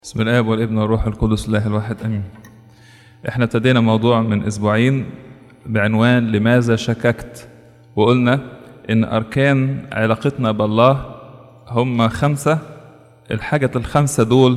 بسم الاب والابن والروح القدس الله الواحد امين احنا ابتدينا موضوع من اسبوعين بعنوان لماذا شككت وقلنا ان اركان علاقتنا بالله هم خمسه الحاجه الخمسه دول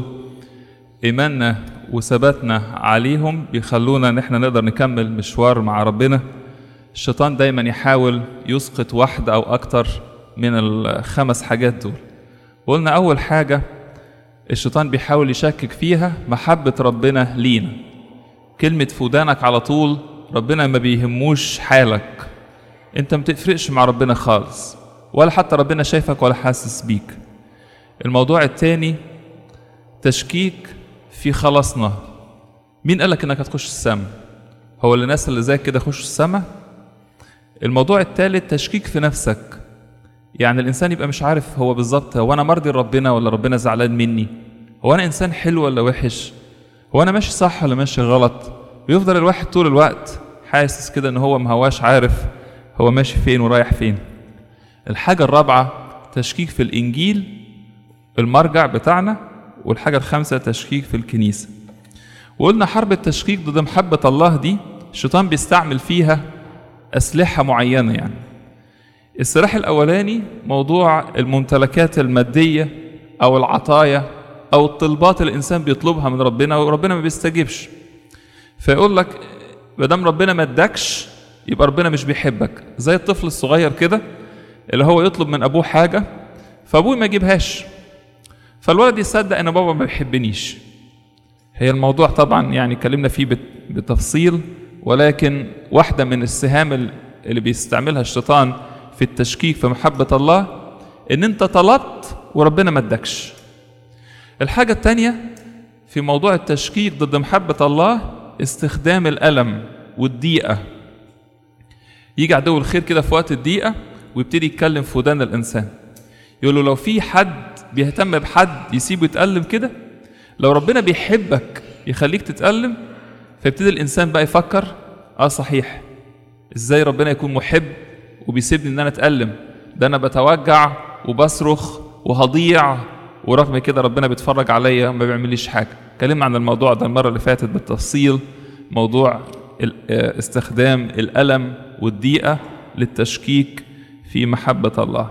ايماننا وثباتنا عليهم بيخلونا ان احنا نقدر نكمل مشوار مع ربنا الشيطان دايما يحاول يسقط واحده او اكتر من الخمس حاجات دول قلنا اول حاجه الشيطان بيحاول يشكك فيها محبة ربنا لينا كلمة فودانك على طول ربنا ما بيهموش حالك انت ما تفرقش مع ربنا خالص ولا حتى ربنا شايفك ولا حاسس بيك الموضوع التاني تشكيك في خلاصنا مين قالك انك هتخش السماء هو اللي الناس اللي زيك كده يخشوا السماء الموضوع التالت تشكيك في نفسك يعني الانسان يبقى مش عارف هو بالظبط هو انا مرضي ربنا ولا ربنا زعلان مني هو انا انسان حلو ولا وحش هو انا ماشي صح ولا ماشي غلط ويفضل الواحد طول الوقت حاسس كده ان هو مهواش عارف هو ماشي فين ورايح فين الحاجة الرابعة تشكيك في الإنجيل المرجع بتاعنا والحاجة الخامسة تشكيك في الكنيسة وقلنا حرب التشكيك ضد محبة الله دي الشيطان بيستعمل فيها أسلحة معينة يعني السلاح الأولاني موضوع الممتلكات المادية أو العطايا أو الطلبات اللي الإنسان بيطلبها من ربنا وربنا ما بيستجيبش فيقول لك ما دام ربنا ما ادكش يبقى ربنا مش بيحبك زي الطفل الصغير كده اللي هو يطلب من أبوه حاجة فأبوه ما يجيبهاش فالولد يصدق إن بابا ما بيحبنيش هي الموضوع طبعا يعني اتكلمنا فيه بتفصيل ولكن واحدة من السهام اللي بيستعملها الشيطان في التشكيك في محبة الله إن أنت طلبت وربنا ما ادكش. الحاجة التانية في موضوع التشكيك ضد محبة الله استخدام الألم والضيقة. يجي عدو الخير كده في وقت الضيقة ويبتدي يتكلم في ودان الإنسان. يقول له لو في حد بيهتم بحد يسيبه يتألم كده لو ربنا بيحبك يخليك تتألم فيبتدي الإنسان بقى يفكر اه صحيح ازاي ربنا يكون محب وبيسيبني ان انا اتألم ده انا بتوجع وبصرخ وهضيع ورغم كده ربنا بيتفرج عليا ما بيعمليش حاجه اتكلمنا عن الموضوع ده المره اللي فاتت بالتفصيل موضوع استخدام الالم والضيقه للتشكيك في محبه الله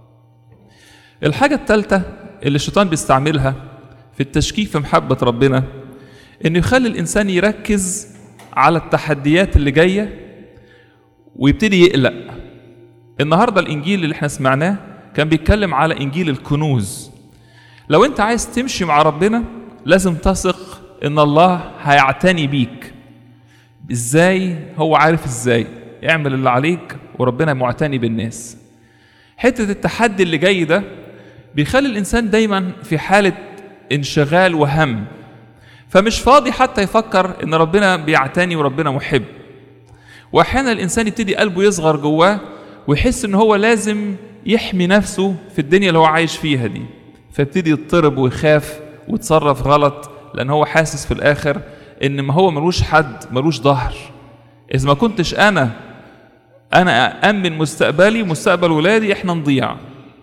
الحاجه الثالثه اللي الشيطان بيستعملها في التشكيك في محبه ربنا انه يخلي الانسان يركز على التحديات اللي جايه ويبتدي يقلق النهارده الانجيل اللي احنا سمعناه كان بيتكلم على انجيل الكنوز لو انت عايز تمشي مع ربنا لازم تثق ان الله هيعتني بيك ازاي هو عارف ازاي اعمل اللي عليك وربنا معتني بالناس حته التحدي اللي جاي ده بيخلي الانسان دايما في حاله انشغال وهم فمش فاضي حتى يفكر ان ربنا بيعتني وربنا محب واحيانا الانسان يبتدي قلبه يصغر جواه ويحس ان هو لازم يحمي نفسه في الدنيا اللي هو عايش فيها دي فيبتدي يضطرب ويخاف ويتصرف غلط لان هو حاسس في الاخر ان ما هو ملوش حد ملوش ظهر اذا ما كنتش انا انا امن مستقبلي مستقبل ولادي احنا نضيع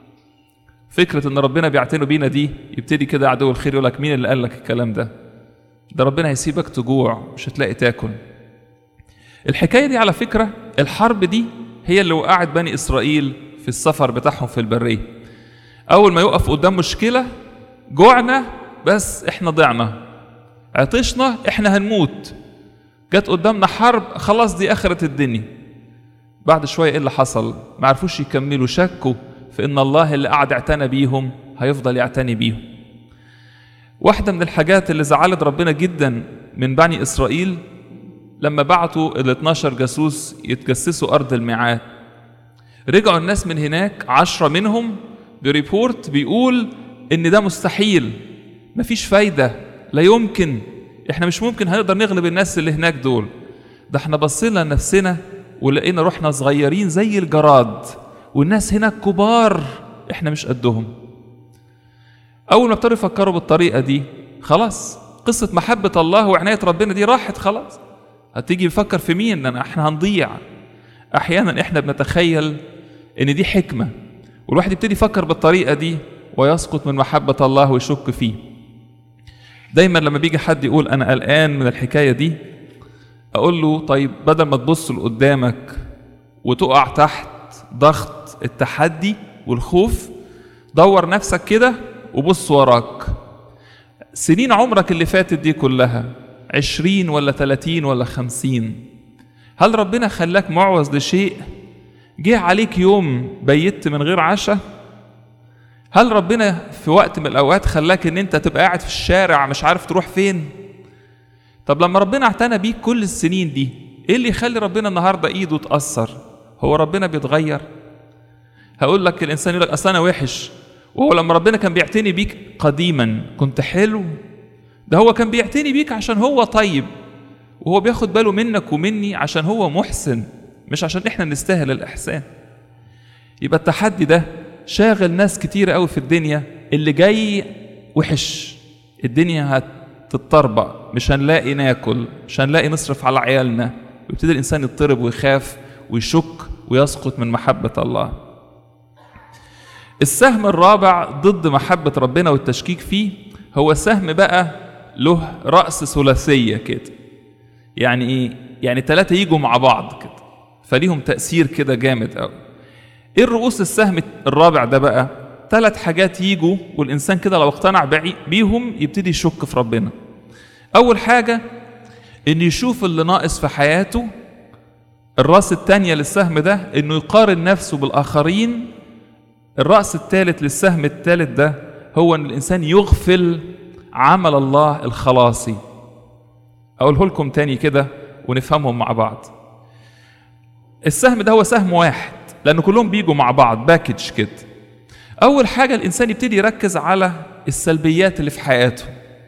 فكره ان ربنا بيعتنوا بينا دي يبتدي كده عدو الخير يقول لك مين اللي قال لك الكلام ده ده ربنا هيسيبك تجوع مش هتلاقي تاكل الحكايه دي على فكره الحرب دي هي اللي وقعت بني اسرائيل في السفر بتاعهم في البريه اول ما يقف قدام مشكله جوعنا بس احنا ضعنا عطشنا احنا هنموت جت قدامنا حرب خلاص دي اخرة الدنيا بعد شويه ايه اللي حصل ما عرفوش يكملوا شكوا في ان الله اللي قعد اعتنى بيهم هيفضل يعتني بيهم واحده من الحاجات اللي زعلت ربنا جدا من بني اسرائيل لما بعتوا ال 12 جاسوس يتجسسوا أرض الميعاد رجعوا الناس من هناك عشرة منهم بريبورت بيقول إن ده مستحيل مفيش فايدة لا يمكن إحنا مش ممكن هنقدر نغلب الناس اللي هناك دول ده إحنا بصينا لنفسنا ولقينا روحنا صغيرين زي الجراد والناس هناك كبار إحنا مش قدهم أول ما ابتدوا يفكروا بالطريقة دي خلاص قصة محبة الله وعناية ربنا دي راحت خلاص هتيجي يفكر في مين أنا احنا هنضيع احيانا احنا بنتخيل ان دي حكمه والواحد يبتدي يفكر بالطريقه دي ويسقط من محبه الله ويشك فيه دايما لما بيجي حد يقول انا قلقان من الحكايه دي اقول له طيب بدل ما تبص لقدامك وتقع تحت ضغط التحدي والخوف دور نفسك كده وبص وراك سنين عمرك اللي فاتت دي كلها عشرين ولا تلاتين ولا خمسين هل ربنا خلاك معوز لشيء جه عليك يوم بيت من غير عشاء هل ربنا في وقت من الاوقات خلاك ان انت تبقى قاعد في الشارع مش عارف تروح فين طب لما ربنا اعتنى بيك كل السنين دي ايه اللي يخلي ربنا النهارده ايده تاثر هو ربنا بيتغير هقول لك الانسان يقول لك اصل انا وحش وهو لما ربنا كان بيعتني بيك قديما كنت حلو ده هو كان بيعتني بيك عشان هو طيب وهو بياخد باله منك ومني عشان هو محسن مش عشان احنا نستاهل الاحسان يبقى التحدي ده شاغل ناس كتير قوي في الدنيا اللي جاي وحش الدنيا هتتطربق مش هنلاقي ناكل مش هنلاقي نصرف على عيالنا ويبتدي الانسان يضطرب ويخاف ويشك ويسقط من محبه الله السهم الرابع ضد محبه ربنا والتشكيك فيه هو سهم بقى له راس ثلاثيه كده يعني ايه يعني ثلاثه يجوا مع بعض كده فليهم تاثير كده جامد قوي ايه الرؤوس السهم الرابع ده بقى ثلاث حاجات يجوا والانسان كده لو اقتنع بيهم يبتدي يشك في ربنا اول حاجه ان يشوف اللي ناقص في حياته الراس الثانيه للسهم ده انه يقارن نفسه بالاخرين الراس الثالث للسهم الثالث ده هو ان الانسان يغفل عمل الله الخلاصي اقوله لكم تاني كده ونفهمهم مع بعض السهم ده هو سهم واحد لأن كلهم بيجوا مع بعض باكج كده أول حاجة الإنسان يبتدي يركز على السلبيات اللي في حياته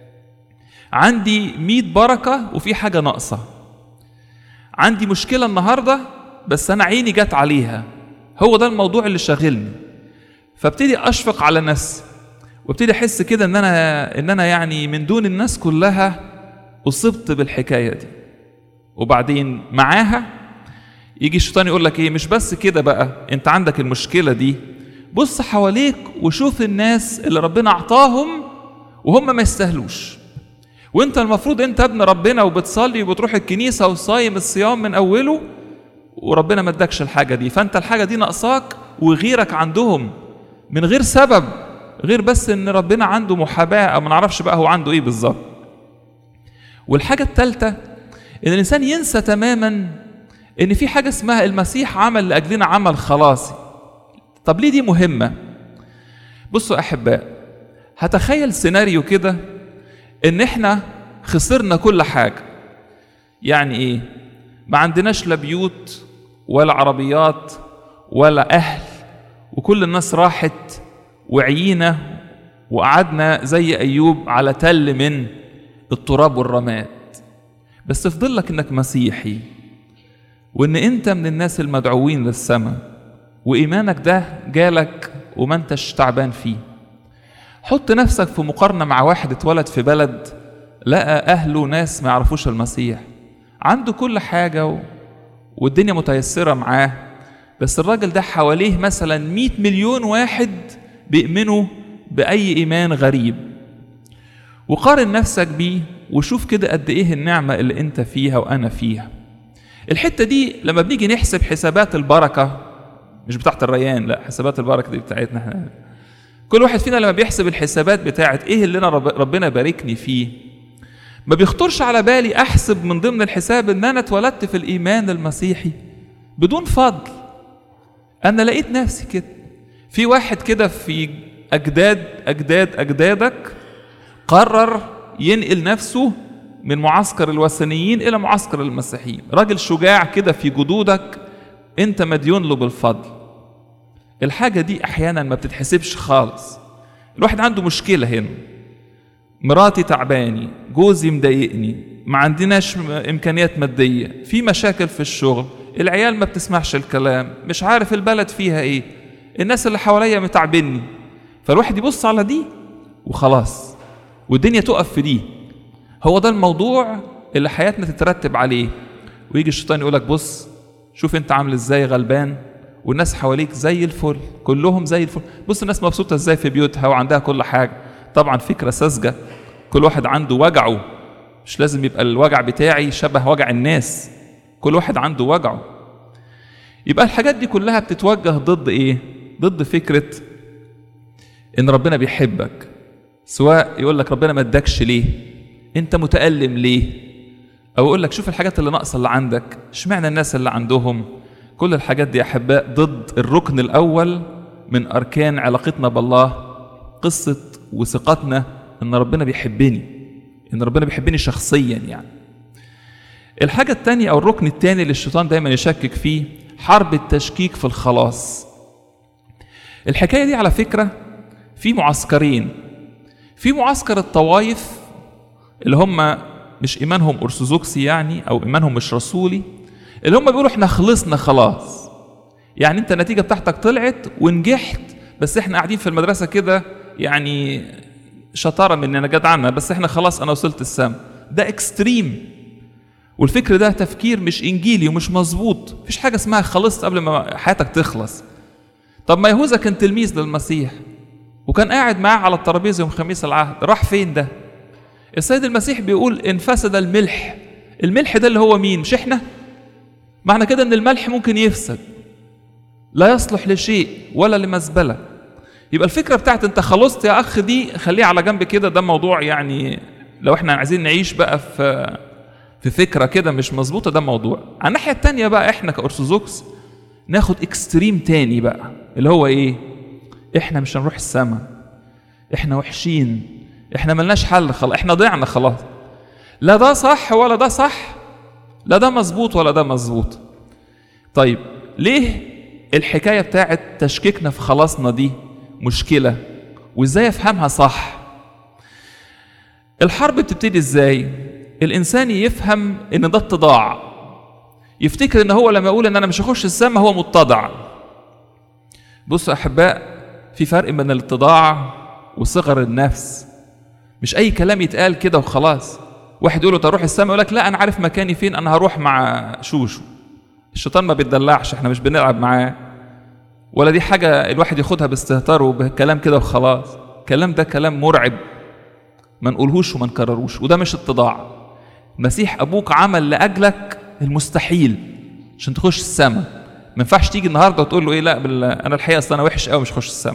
عندي مية بركة وفي حاجة ناقصة عندي مشكلة النهاردة بس أنا عيني جت عليها هو ده الموضوع اللي شاغلني فابتدي أشفق على نفسي وابتدي أحس كده إن أنا إن أنا يعني من دون الناس كلها أصبت بالحكاية دي وبعدين معاها يجي الشيطان يقول لك ايه مش بس كده بقى انت عندك المشكله دي بص حواليك وشوف الناس اللي ربنا اعطاهم وهم ما يستاهلوش وانت المفروض انت ابن ربنا وبتصلي وبتروح الكنيسه وصايم الصيام من اوله وربنا ما ادكش الحاجه دي فانت الحاجه دي ناقصاك وغيرك عندهم من غير سبب غير بس ان ربنا عنده محاباه او ما نعرفش بقى هو عنده ايه بالظبط والحاجه الثالثه ان الانسان ينسى تماما ان في حاجه اسمها المسيح عمل لاجلنا عمل خلاصي طب ليه دي مهمه بصوا احباء هتخيل سيناريو كده ان احنا خسرنا كل حاجه يعني ايه ما عندناش لا بيوت ولا عربيات ولا اهل وكل الناس راحت وعينا وقعدنا زي ايوب على تل من التراب والرماد بس فضل لك انك مسيحي وان انت من الناس المدعوين للسماء وايمانك ده جالك وما انتش تعبان فيه حط نفسك في مقارنه مع واحد اتولد في بلد لقى اهله ناس ما يعرفوش المسيح عنده كل حاجه و... والدنيا متيسره معاه بس الراجل ده حواليه مثلا 100 مليون واحد بيؤمنوا باي ايمان غريب وقارن نفسك بيه وشوف كده قد ايه النعمه اللي انت فيها وانا فيها الحته دي لما بنيجي نحسب حسابات البركه مش بتاعت الريان لا حسابات البركه دي بتاعتنا احنا كل واحد فينا لما بيحسب الحسابات بتاعت ايه اللي انا رب ربنا باركني فيه ما بيخطرش على بالي احسب من ضمن الحساب ان انا اتولدت في الايمان المسيحي بدون فضل انا لقيت نفسي كده في واحد كده في اجداد اجداد اجدادك قرر ينقل نفسه من معسكر الوثنيين الى معسكر المسيحيين راجل شجاع كده في جدودك انت مديون له بالفضل الحاجة دي احيانا ما بتتحسبش خالص الواحد عنده مشكلة هنا مراتي تعباني جوزي مضايقني ما عندناش امكانيات مادية في مشاكل في الشغل العيال ما بتسمعش الكلام مش عارف البلد فيها ايه الناس اللي حواليا متعبني فالواحد يبص على دي وخلاص والدنيا تقف في دي هو ده الموضوع اللي حياتنا تترتب عليه ويجي الشيطان يقولك بص شوف انت عامل ازاي غلبان والناس حواليك زي الفل كلهم زي الفل بص الناس مبسوطه ازاي في بيوتها وعندها كل حاجه طبعا فكره ساذجه كل واحد عنده وجعه مش لازم يبقى الوجع بتاعي شبه وجع الناس كل واحد عنده وجعه يبقى الحاجات دي كلها بتتوجه ضد ايه ضد فكره ان ربنا بيحبك سواء يقول لك ربنا ما ادكش ليه انت متالم ليه او يقول لك شوف الحاجات اللي ناقصه اللي عندك اشمعنى الناس اللي عندهم كل الحاجات دي يا احباء ضد الركن الاول من اركان علاقتنا بالله قصه وثقتنا ان ربنا بيحبني ان ربنا بيحبني شخصيا يعني الحاجه الثانيه او الركن الثاني اللي الشيطان دايما يشكك فيه حرب التشكيك في الخلاص الحكايه دي على فكره في معسكرين في معسكر الطوائف اللي هم مش ايمانهم ارثوذكسي يعني او ايمانهم مش رسولي اللي هم بيقولوا احنا خلصنا خلاص يعني انت النتيجه بتاعتك طلعت ونجحت بس احنا قاعدين في المدرسه كده يعني شطاره مننا جدعنا بس احنا خلاص انا وصلت السما ده اكستريم والفكر ده تفكير مش انجيلي ومش مظبوط مفيش حاجه اسمها خلصت قبل ما حياتك تخلص طب ما يهوذا كان تلميذ للمسيح وكان قاعد معاه على الترابيزه يوم خميس العهد راح فين ده السيد المسيح بيقول ان فسد الملح الملح ده اللي هو مين مش احنا معنى كده ان الملح ممكن يفسد لا يصلح لشيء ولا لمزبله يبقى الفكره بتاعت انت خلصت يا اخ دي خليها على جنب كده ده موضوع يعني لو احنا عايزين نعيش بقى في في فكره كده مش مظبوطه ده موضوع على الناحيه التانية بقى احنا كارثوذكس ناخد اكستريم تاني بقى اللي هو ايه احنا مش هنروح السما احنا وحشين احنا ملناش حل خلاص احنا ضيعنا خلاص لا ده صح ولا ده صح لا ده مظبوط ولا ده مظبوط طيب ليه الحكايه بتاعت تشكيكنا في خلاصنا دي مشكله وازاي افهمها صح الحرب بتبتدي ازاي الانسان يفهم ان ده اتضاع يفتكر ان هو لما يقول ان انا مش هخش السما هو متضع بصوا يا احباء في فرق بين الاتضاع وصغر النفس مش اي كلام يتقال كده وخلاص واحد يقول له تروح السما يقول لك لا انا عارف مكاني فين انا هروح مع شوشو الشيطان ما بيتدلعش احنا مش بنلعب معاه ولا دي حاجة الواحد ياخدها باستهتار وبكلام كده وخلاص الكلام ده كلام مرعب ما نقولهوش وما نكرروش وده مش اتضاع مسيح ابوك عمل لاجلك المستحيل عشان تخش السما ما ينفعش تيجي النهارده وتقول له ايه لا بال... انا الحقيقه اصل انا وحش قوي مش هخش السما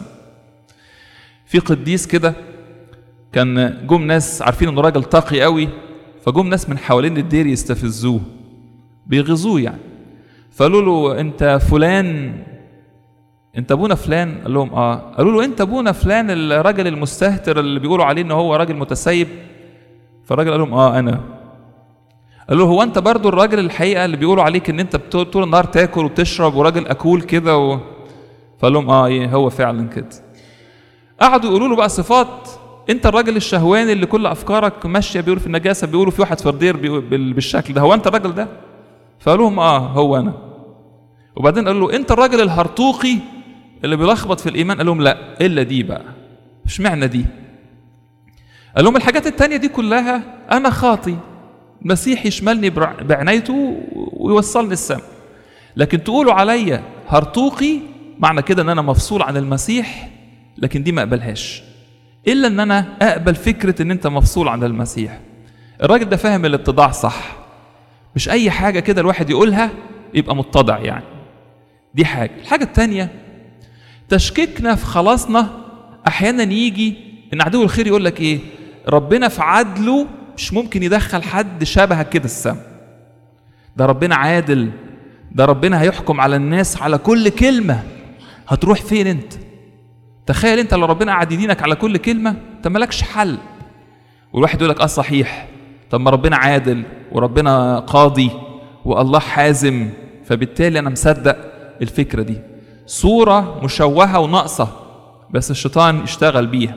في قديس كده كان جم ناس عارفين انه راجل تقي قوي فجم ناس من حوالين الدير يستفزوه بيغيظوه يعني فقالوا له انت فلان انت ابونا فلان قال لهم اه قالوا له انت ابونا فلان الراجل المستهتر اللي بيقولوا عليه ان هو راجل متسيب فالراجل قال لهم اه انا قال له هو انت برضو الراجل الحقيقه اللي بيقولوا عليك ان انت طول النهار تاكل وتشرب وراجل اكول كده و... فقال لهم اه ايه هو فعلا كده قعدوا يقولوا له بقى صفات انت الراجل الشهواني اللي كل افكارك ماشيه بيقولوا في النجاسه بيقولوا في واحد فردير بالشكل ده هو انت الراجل ده فقال لهم اه هو انا وبعدين قال له انت الراجل الهرطوقي اللي بيلخبط في الايمان قال لهم لا الا دي بقى مش معنى دي قال لهم الحاجات التانية دي كلها انا خاطي المسيح يشملني بعنايته ويوصلني السماء لكن تقولوا عليا هرطوقي معنى كده ان انا مفصول عن المسيح لكن دي ما اقبلهاش الا ان انا اقبل فكره ان انت مفصول عن المسيح الراجل ده فاهم الاتضاع صح مش اي حاجه كده الواحد يقولها يبقى متضع يعني دي حاجه الحاجه الثانيه تشكيكنا في خلاصنا احيانا يجي ان عدو الخير يقول لك ايه ربنا في عدله مش ممكن يدخل حد شبهك كده السما ده ربنا عادل ده ربنا هيحكم على الناس على كل كلمه هتروح فين انت تخيل انت لو ربنا قعد يدينك على كل كلمه انت مالكش حل والواحد يقول لك اه صحيح طب ما ربنا عادل وربنا قاضي والله حازم فبالتالي انا مصدق الفكره دي صوره مشوهه وناقصه بس الشيطان اشتغل بيها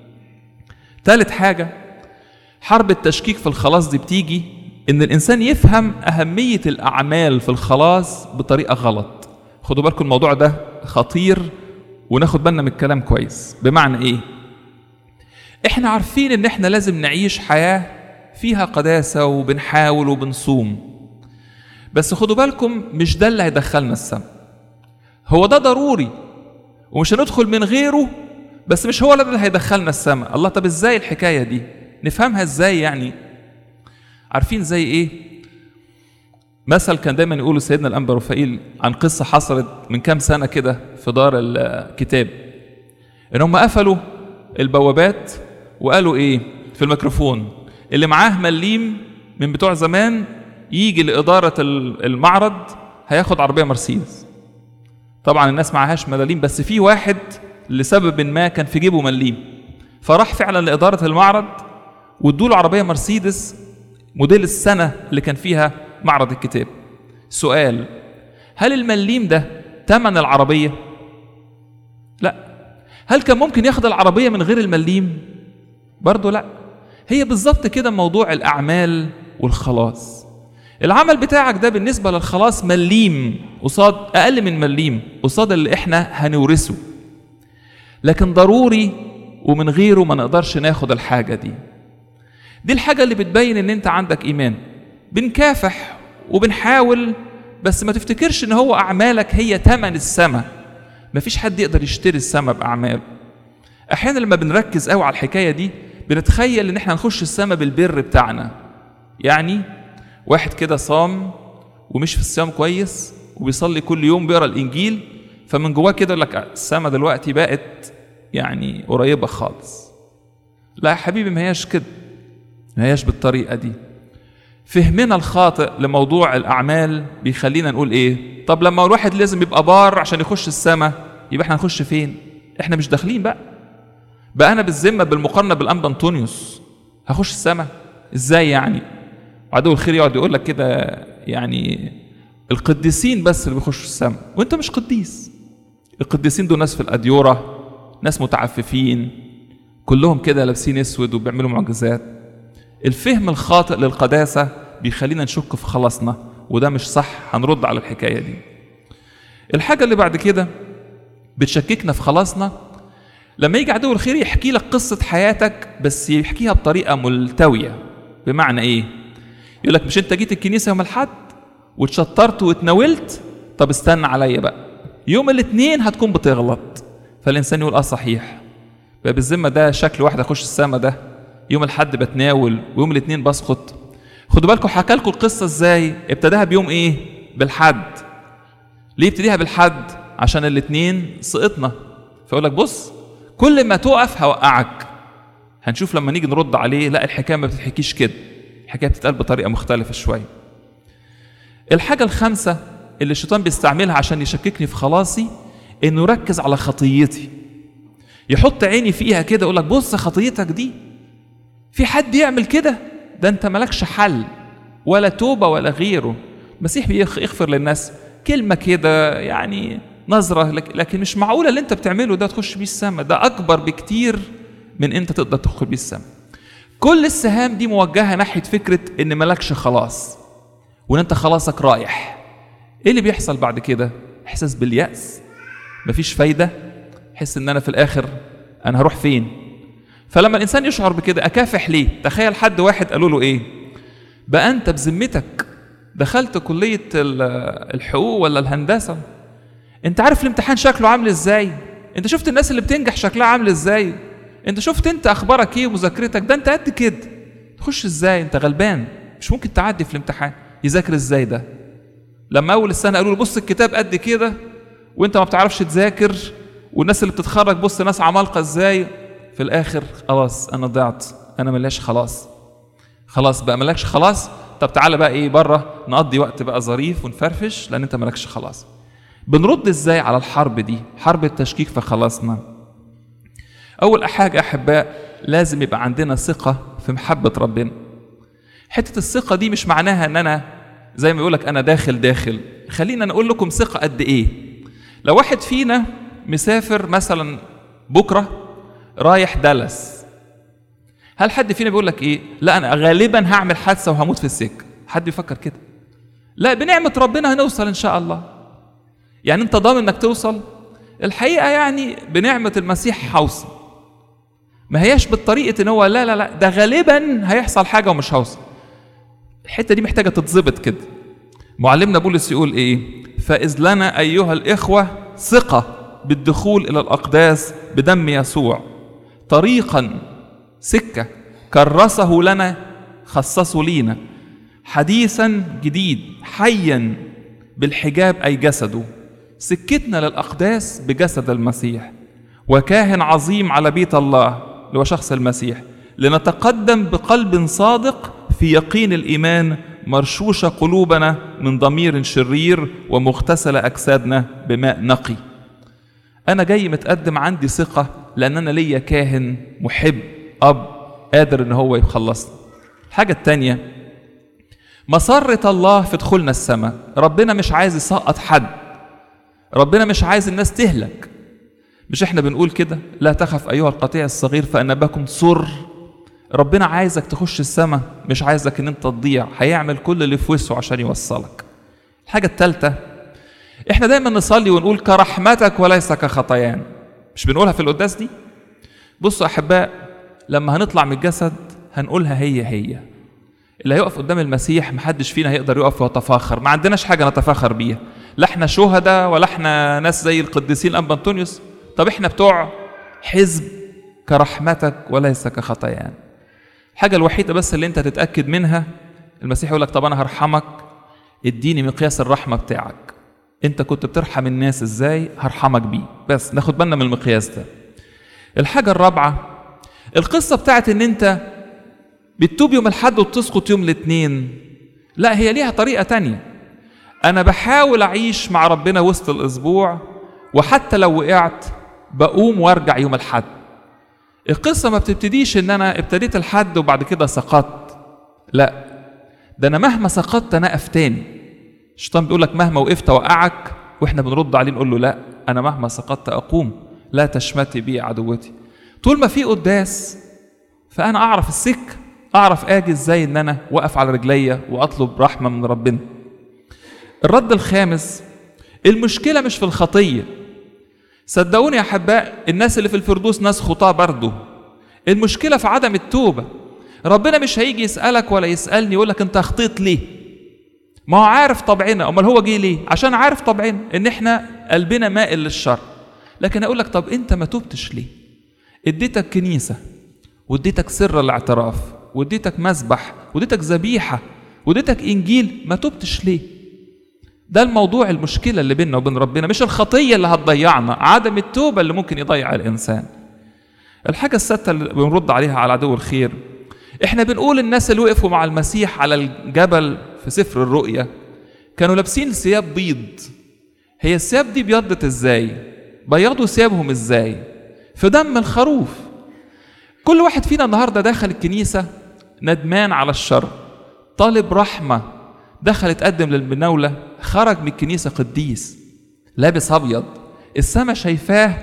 ثالث حاجه حرب التشكيك في الخلاص دي بتيجي ان الانسان يفهم اهميه الاعمال في الخلاص بطريقه غلط خدوا بالكم الموضوع ده خطير وناخد بالنا من الكلام كويس بمعنى ايه احنا عارفين ان احنا لازم نعيش حياه فيها قداسه وبنحاول وبنصوم بس خدوا بالكم مش ده اللي هيدخلنا السماء هو ده ضروري ومش هندخل من غيره بس مش هو ده اللي هيدخلنا السماء الله طب ازاي الحكايه دي نفهمها ازاي يعني عارفين زي ايه مثل كان دايما يقوله سيدنا الانبا رفائيل عن قصه حصلت من كام سنه كده في دار الكتاب ان هم قفلوا البوابات وقالوا ايه في الميكروفون اللي معاه مليم من بتوع زمان يجي لاداره المعرض هياخد عربيه مرسيدس طبعا الناس معهاش ملاليم بس في واحد لسبب ما كان في جيبه مليم فراح فعلا لاداره المعرض وادوا له عربيه مرسيدس موديل السنه اللي كان فيها معرض الكتاب سؤال هل المليم ده تمن العربيه لا هل كان ممكن ياخد العربيه من غير المليم برضه لا هي بالظبط كده موضوع الاعمال والخلاص العمل بتاعك ده بالنسبه للخلاص مليم قصاد اقل من مليم قصاد اللي احنا هنورثه لكن ضروري ومن غيره ما نقدرش ناخد الحاجه دي دي الحاجه اللي بتبين ان انت عندك ايمان بنكافح وبنحاول بس ما تفتكرش ان هو اعمالك هي ثمن السماء مفيش حد يقدر يشتري السماء باعماله احيانا لما بنركز قوي على الحكايه دي بنتخيل ان احنا هنخش السماء بالبر بتاعنا يعني واحد كده صام ومش في الصيام كويس وبيصلي كل يوم بيقرا الانجيل فمن جواه كده يقول لك السما دلوقتي بقت يعني قريبه خالص لا يا حبيبي ما هياش كده ما هياش بالطريقه دي فهمنا الخاطئ لموضوع الاعمال بيخلينا نقول ايه طب لما الواحد لازم يبقى بار عشان يخش السما يبقى احنا هنخش فين احنا مش داخلين بقى بقى انا بالذمه بالمقارنه بالانبا انطونيوس هخش السما ازاي يعني عدو الخير يقعد يقول لك كده يعني القديسين بس اللي بيخشوا السما وانت مش قديس القديسين دول ناس في الاديوره ناس متعففين كلهم كده لابسين اسود وبيعملوا معجزات الفهم الخاطئ للقداسه بيخلينا نشك في خلاصنا وده مش صح هنرد على الحكايه دي الحاجه اللي بعد كده بتشككنا في خلاصنا لما يجي عدو الخير يحكي لك قصه حياتك بس يحكيها بطريقه ملتويه بمعنى ايه يقول لك مش انت جيت الكنيسه يوم الاحد واتشطرت واتناولت طب استنى عليا بقى يوم الاثنين هتكون بتغلط فالانسان يقول اه صحيح بقى بالذمه ده شكل واحد اخش السما ده يوم الاحد بتناول ويوم الاثنين بسقط خدوا بالكم حكى لكم القصه ازاي ابتداها بيوم ايه بالحد ليه ابتديها بالحد عشان الاثنين سقطنا فيقول لك بص كل ما تقف هوقعك هنشوف لما نيجي نرد عليه لا الحكايه ما بتتحكيش كده الحكايه بتتقال بطريقه مختلفه شويه الحاجه الخامسه اللي الشيطان بيستعملها عشان يشككني في خلاصي انه يركز على خطيتي يحط عيني فيها كده يقول لك بص خطيتك دي في حد يعمل كده ده انت مالكش حل ولا توبه ولا غيره المسيح بيغفر للناس كلمه كده يعني نظره لكن مش معقوله اللي انت بتعمله ده تخش بيه السما ده اكبر بكتير من انت تقدر تدخل بيه السما كل السهام دي موجهه ناحيه فكره ان مالكش خلاص وان انت خلاصك رايح ايه اللي بيحصل بعد كده احساس بالياس مفيش فايده حس ان انا في الاخر انا هروح فين فلما الانسان يشعر بكده اكافح ليه تخيل حد واحد قالوا له ايه بقى انت بذمتك دخلت كليه الحقوق ولا الهندسه انت عارف الامتحان شكله عامل ازاي انت شفت الناس اللي بتنجح شكلها عامل ازاي انت شفت انت اخبارك ايه ومذاكرتك ده انت قد كده تخش ازاي انت غلبان مش ممكن تعدي في الامتحان يذاكر ازاي ده لما اول السنه قالوا له بص الكتاب قد كده وانت ما بتعرفش تذاكر والناس اللي بتتخرج بص ناس عمالقه ازاي في الاخر خلاص انا ضعت انا ملاش خلاص خلاص بقى مالكش خلاص طب تعالى بقى ايه بره نقضي وقت بقى ظريف ونفرفش لان انت مالكش خلاص بنرد ازاي على الحرب دي حرب التشكيك في خلاصنا اول حاجه احباء لازم يبقى عندنا ثقه في محبه ربنا حته الثقه دي مش معناها ان انا زي ما يقولك انا داخل داخل خلينا نقول لكم ثقه قد ايه لو واحد فينا مسافر مثلا بكره رايح دالاس هل حد فينا بيقول لك ايه لا انا غالبا هعمل حادثه وهموت في السكه حد بيفكر كده لا بنعمه ربنا هنوصل ان شاء الله يعني انت ضامن انك توصل الحقيقه يعني بنعمه المسيح هوصل ما هياش بالطريقه ان هو لا لا لا ده غالبا هيحصل حاجه ومش هوصل الحته دي محتاجه تتظبط كده معلمنا بولس يقول ايه فاذ لنا ايها الاخوه ثقه بالدخول الى الاقداس بدم يسوع طريقا سكه كرسه لنا خصصه لينا حديثا جديد حيا بالحجاب أي جسده سكتنا للأقداس بجسد المسيح وكاهن عظيم على بيت الله اللي هو شخص المسيح لنتقدم بقلب صادق في يقين الإيمان مرشوشة قلوبنا من ضمير شرير ومغتسلة أجسادنا بماء نقي أنا جاي متقدم عندي ثقة لأن أنا ليا كاهن محب أب قادر إن هو يخلصني الحاجة التانية مسرة الله في دخولنا السماء ربنا مش عايز يسقط حد ربنا مش عايز الناس تهلك مش احنا بنقول كده لا تخف ايها القطيع الصغير فان اباكم سر ربنا عايزك تخش السماء مش عايزك ان انت تضيع هيعمل كل اللي في وسعه عشان يوصلك الحاجه الثالثه احنا دايما نصلي ونقول كرحمتك وليس كخطايان مش بنقولها في القداس دي بصوا احباء لما هنطلع من الجسد هنقولها هي هي اللي هيقف قدام المسيح محدش فينا هيقدر يقف ويتفاخر ما عندناش حاجه نتفاخر بيها لا احنا شهداء ولا احنا ناس زي القديسين ابا انطونيوس طب احنا بتوع حزب كرحمتك وليس كخطايان الحاجة الوحيدة بس اللي انت تتأكد منها المسيح يقول لك طب انا هرحمك اديني مقياس الرحمة بتاعك انت كنت بترحم الناس ازاي هرحمك بيه بس ناخد بالنا من المقياس ده الحاجة الرابعة القصة بتاعت ان انت بتتوب يوم الحد وبتسقط يوم الاثنين لا هي ليها طريقة تانية انا بحاول اعيش مع ربنا وسط الاسبوع وحتى لو وقعت بقوم وارجع يوم الحد القصة ما بتبتديش ان انا ابتديت الحد وبعد كده سقطت لا ده انا مهما سقطت انا اقف تاني الشيطان بيقول لك مهما وقفت اوقعك واحنا بنرد عليه نقول له لا انا مهما سقطت اقوم لا تشمتي بي عدوتي طول ما في قداس فانا اعرف السك اعرف اجي ازاي ان انا واقف على رجليا واطلب رحمه من ربنا الرد الخامس المشكله مش في الخطيه صدقوني يا احباء الناس اللي في الفردوس ناس خطاه برضه المشكله في عدم التوبه ربنا مش هيجي يسالك ولا يسالني يقول لك انت خطيت ليه ما هو عارف طبعنا امال هو جه ليه عشان عارف طبعنا ان احنا قلبنا مائل للشر لكن اقول لك طب انت ما توبتش ليه اديتك كنيسه واديتك سر الاعتراف واديتك مسبح واديتك ذبيحه واديتك انجيل ما توبتش ليه ده الموضوع المشكله اللي بيننا وبين ربنا مش الخطيه اللي هتضيعنا عدم التوبه اللي ممكن يضيع الانسان الحاجه السادسه اللي بنرد عليها على عدو الخير احنا بنقول الناس اللي وقفوا مع المسيح على الجبل في سفر الرؤيا كانوا لابسين ثياب بيض هي الثياب دي بيضت ازاي بيضوا ثيابهم ازاي في دم الخروف كل واحد فينا النهارده داخل الكنيسه ندمان على الشر طالب رحمه دخل اتقدم للمناولة خرج من الكنيسة قديس لابس أبيض السماء شايفاه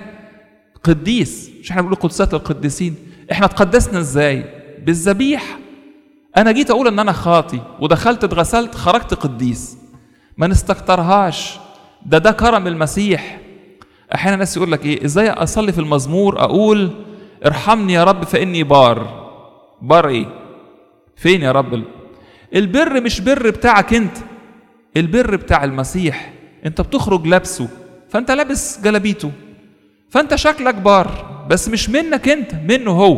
قديس مش احنا بنقول قدسات القديسين احنا اتقدسنا ازاي بالذبيح انا جيت اقول ان انا خاطي ودخلت اتغسلت خرجت قديس ما نستكترهاش ده ده كرم المسيح احيانا ناس يقول لك ايه ازاي اصلي في المزمور اقول ارحمني يا رب فاني بار بار ايه فين يا رب البر مش بر بتاعك انت البر بتاع المسيح انت بتخرج لابسه فانت لابس جلابيته فانت شكلك بار بس مش منك انت منه هو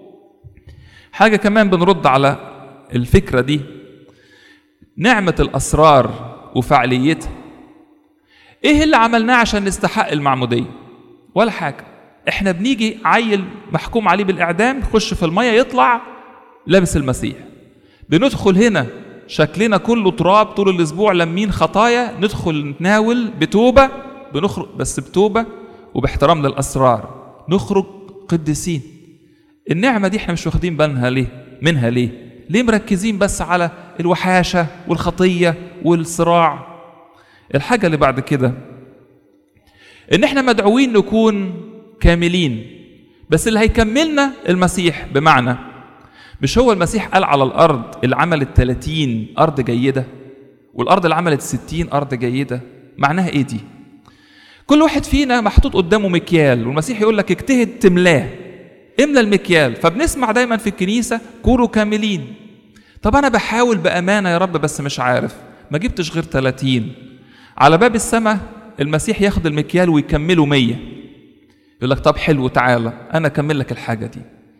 حاجة كمان بنرد على الفكرة دي نعمة الأسرار وفعاليتها ايه اللي عملناه عشان نستحق المعمودية ولا حاجة احنا بنيجي عيل محكوم عليه بالإعدام يخش في المية يطلع لابس المسيح بندخل هنا شكلنا كله تراب طول الاسبوع لمين خطايا ندخل نتناول بتوبه بنخرج بس بتوبه وباحترام للاسرار نخرج قديسين النعمه دي احنا مش واخدين بالنا ليه منها ليه ليه مركزين بس على الوحاشه والخطيه والصراع الحاجه اللي بعد كده ان احنا مدعوين نكون كاملين بس اللي هيكملنا المسيح بمعنى مش هو المسيح قال على الأرض اللي عملت 30 أرض جيدة والأرض اللي عملت 60 أرض جيدة معناها إيه دي؟ كل واحد فينا محطوط قدامه مكيال والمسيح يقول لك اجتهد تملاه املى المكيال فبنسمع دايما في الكنيسة كونوا كاملين طب أنا بحاول بأمانة يا رب بس مش عارف ما جبتش غير 30 على باب السماء المسيح ياخد المكيال ويكمله 100 يقول لك طب حلو تعالى أنا أكمل لك الحاجة دي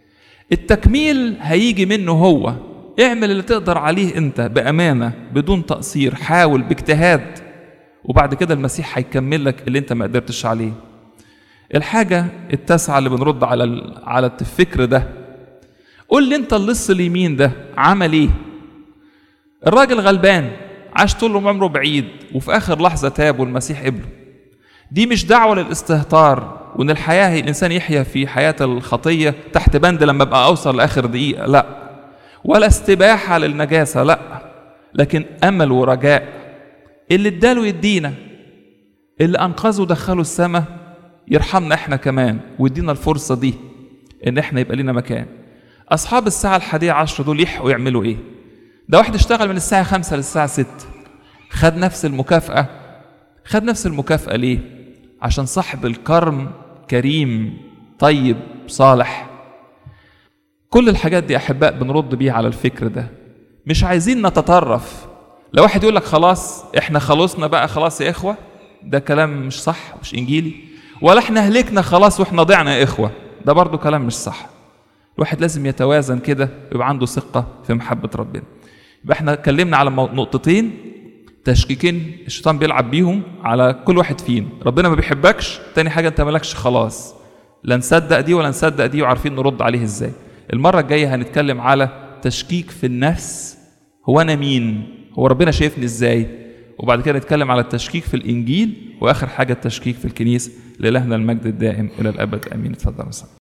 التكميل هيجي منه هو اعمل اللي تقدر عليه انت بامانه بدون تقصير حاول باجتهاد وبعد كده المسيح هيكمل لك اللي انت ما قدرتش عليه الحاجه التاسعه اللي بنرد على ال- على الفكر ده قول لي انت اللص اليمين ده عمل ايه الراجل غلبان عاش طول عمره بعيد وفي اخر لحظه تاب والمسيح قبله دي مش دعوه للاستهتار وان الحياه الانسان يحيا في حياه الخطيه تحت بند لما ابقى اوصل لاخر دقيقه لا ولا استباحه للنجاسه لا لكن امل ورجاء اللي اداله يدينا اللي انقذه ودخله السماء يرحمنا احنا كمان ويدينا الفرصه دي ان احنا يبقى لنا مكان اصحاب الساعه الحادية عشر دول يحقوا يعملوا ايه ده واحد اشتغل من الساعه خمسة للساعه ستة خد نفس المكافاه خد نفس المكافاه ليه عشان صاحب الكرم كريم طيب صالح كل الحاجات دي احباء بنرد بيها على الفكر ده مش عايزين نتطرف لو واحد يقول لك خلاص احنا خلصنا بقى خلاص يا اخوه ده كلام مش صح مش انجيلي ولا احنا هلكنا خلاص واحنا ضعنا يا اخوه ده برضو كلام مش صح الواحد لازم يتوازن كده ويبقى عنده ثقه في محبه ربنا يبقى احنا اتكلمنا على مو- نقطتين تشكيكين الشيطان بيلعب بيهم على كل واحد فينا ربنا ما بيحبكش تاني حاجه انت مالكش خلاص لا نصدق دي ولا نصدق دي وعارفين نرد عليه ازاي المره الجايه هنتكلم على تشكيك في النفس هو انا مين هو ربنا شايفني ازاي وبعد كده نتكلم على التشكيك في الانجيل واخر حاجه التشكيك في الكنيسه لالهنا المجد الدائم الى الابد امين اتفضل يا مساء